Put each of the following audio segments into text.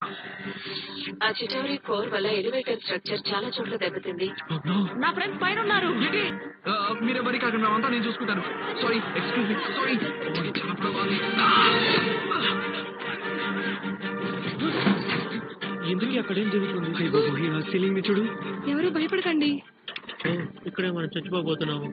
ఆ చిటోరీ కోర్ వల్ల ఎలివేటర్ స్ట్రక్చర్ చాలా చోట్ల దెబ్బతింది నా ఫ్రెండ్స్ పైన ఉన్నారు ఏంటి ఆ, మీరే వరి కాకండి మేమంతా నేను చూసుకుంటాను సారీ ఎక్స్క్యూజ్ మీ సారీ చాలా పొడవాలి ఎందుకు అక్కడేం జరుగుతుంది బాబు ఆ సీలింగ్ ని చూడు ఎవరు భయపడకండి ఓ, ఇక్కడే మనం చచ్చిపోబోతున్నాము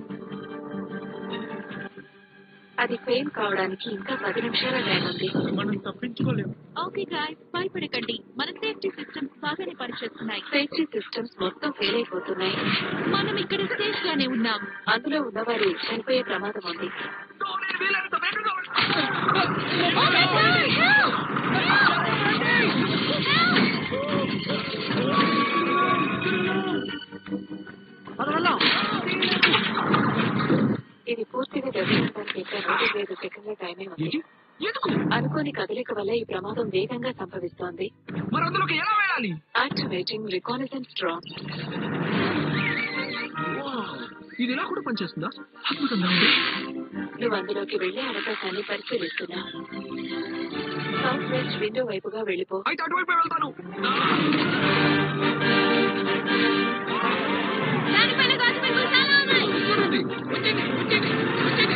అది పెయిన్ కావడానికి ఇంకా పది నిమిషాల టైం ఉంది మనం తప్పించుకోలేము ఓకే గాయస్ భయపడకండి మన సేఫ్టీ సిస్టమ్స్ బాగానే పనిచేస్తున్నాయి సేఫ్టీ సిస్టమ్స్ మొత్తం ఫెయిల్ అయిపోతున్నాయి మనం ఇక్కడ సేఫ్ గానే ఉన్నాం అందులో ఉన్నవారు చనిపోయే ప్రమాదం ఉంది ఇది పూర్తిగా దెబ్బతినడానికి ఇంకా నూట ఐదు సెకండ్ల టైమే ఉంది ఏంటి ఎందుకు అనుకోని కదలిక వల్ల ఈ ప్రమాదం వేగంగా సంభవిస్తోంది మరి అందులోకి ఎలా వెళ్ళాలి యాక్టివేటింగ్ రికానసెన్స్ డ్రాప్ ఇది ఇలా కూడా పనిచేస్తుందా అద్భుతంగా ఉంది నువ్వు అందులోకి వెళ్లే అవకాశాన్ని పరిశీలిస్తున్నా సౌత్ వెస్ట్ విండో వైపుగా వెళ్ళిపో అయితే అటువైపు వెళ్తాను దానిపైన గాజుపెట్టులు చాలా ఉన్నాయి చూడండి వచ్చేయండి వచ్చేయండి వచ్చేయండి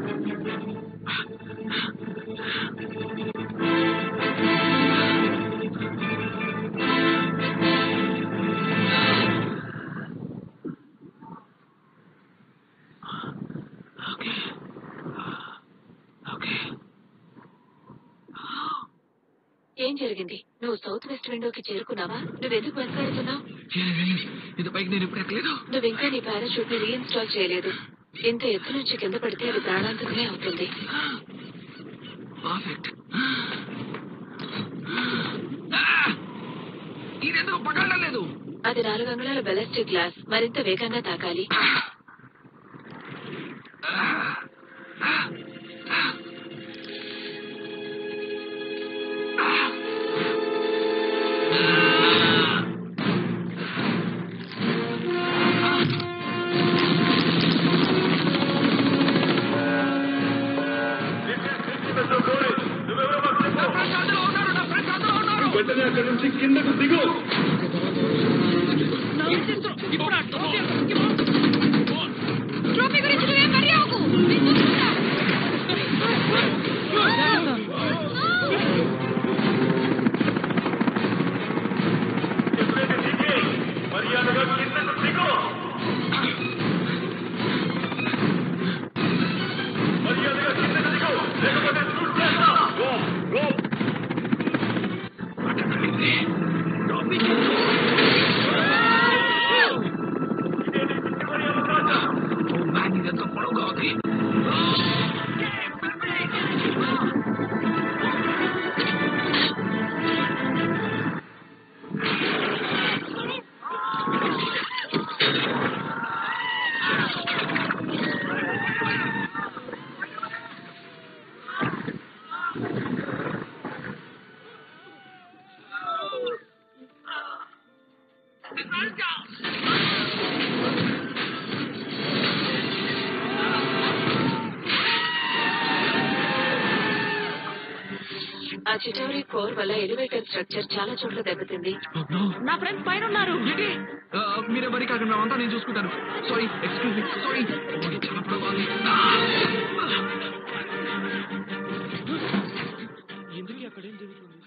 ఓకే ఓకే ఏం జరిగింది నువ్వు సౌత్ వెస్ట్ విండోకి చేరుకున్నావా నువ్వెందుకు వెనకాడుతున్నావు ఇది పైకి నేను ఇప్పుడు ఎక్కలేదు నువ్వు ఇంకా నీ పారాషూట్ ని రీఇన్స్టాల్ చేయలేదు ఇంత ఎత్తు నుంచి కింద పడితే అది ప్రాణాంతకమే అవుతుంది పర్ఫెక్ట్ ఇది ఎందుకు పగలడం లేదు అది నాలుగు అంగుళాల బెలస్టిక్ గ్లాస్ మరింత వేగంగా తాకాలి నా ఫ్రెండ్స్ అందులో ఉన్నారు నా ఫ్రెండ్స్ అందులో ఉన్నారు వెంటనే అక్కడి నుంచి కిందకు దిగు ఇప్పుడు ఆ టోపీ ట్రోఫీ గురించి నువ్వేం వరి అవ్వకు. నేను చూసుకుంటా. ఎప్పుడైతే దిగి మర్యాదగా కిందకు దిగు మర్యాదగా కిందకు దిగు లేకపోతే షూట్ చేస్తా గో గో ఇదే నీ చివరి అవకాశం ఓ మ్యాన్ ఇదంతా పొడవుగా ఉంది ఆ చిటోరీ కోర్ వల్ల ఎలివేటర్ స్ట్రక్చర్ చాలా చోట్ల దెబ్బతింది నా ఫ్రెండ్స్ పైన ఉన్నారు ఏంటి ఆ, మీరే వరి కాకండి మేమంతా నేను చూసుకుంటాను సారీ ఎక్స్క్యూజ్ మీ సారీ చాలా పొడవాలి ఎందుకు అక్కడేం జరుగుతుంది